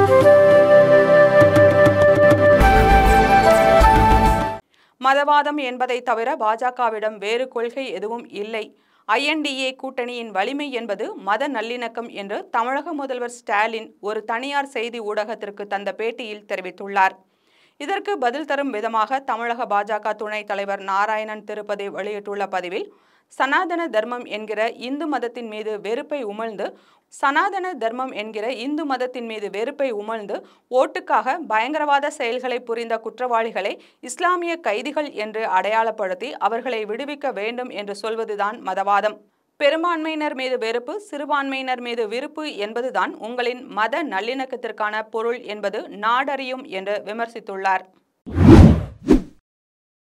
மதவாதம் என்பதை தவிர பாஜகவிடம் வேறு கொள்கை எதுவும் இல்லை ஐஎன்டிஏ கூட்டணியின் வலிமை என்பது மத நல்லிணக்கம் என்று தமிழக முதல்வர் ஸ்டாலின் ஒரு தனியார் செய்தி ஊடகத்திற்கு தந்த பேட்டியில் தெரிவித்துள்ளார் இதற்கு பதில் தரும் விதமாக தமிழக பாஜக துணைத் தலைவர் நாராயணன் திருப்பதி வெளியிட்டுள்ள பதிவில் சனாதன தர்மம் என்கிற இந்து மதத்தின் மீது வெறுப்பை உமிழ்ந்து சனாதன தர்மம் என்கிற இந்து மதத்தின் மீது வெறுப்பை உமிழ்ந்து ஓட்டுக்காக பயங்கரவாத செயல்களை புரிந்த குற்றவாளிகளை இஸ்லாமிய கைதிகள் என்று அடையாளப்படுத்தி அவர்களை விடுவிக்க வேண்டும் என்று சொல்வதுதான் மதவாதம் பெரும்பான்மையினர் மீது வெறுப்பு சிறுபான்மையினர் மீது விருப்பு என்பதுதான் உங்களின் மத நல்லிணக்கத்திற்கான பொருள் என்பது நாடறியும் என்று விமர்சித்துள்ளார்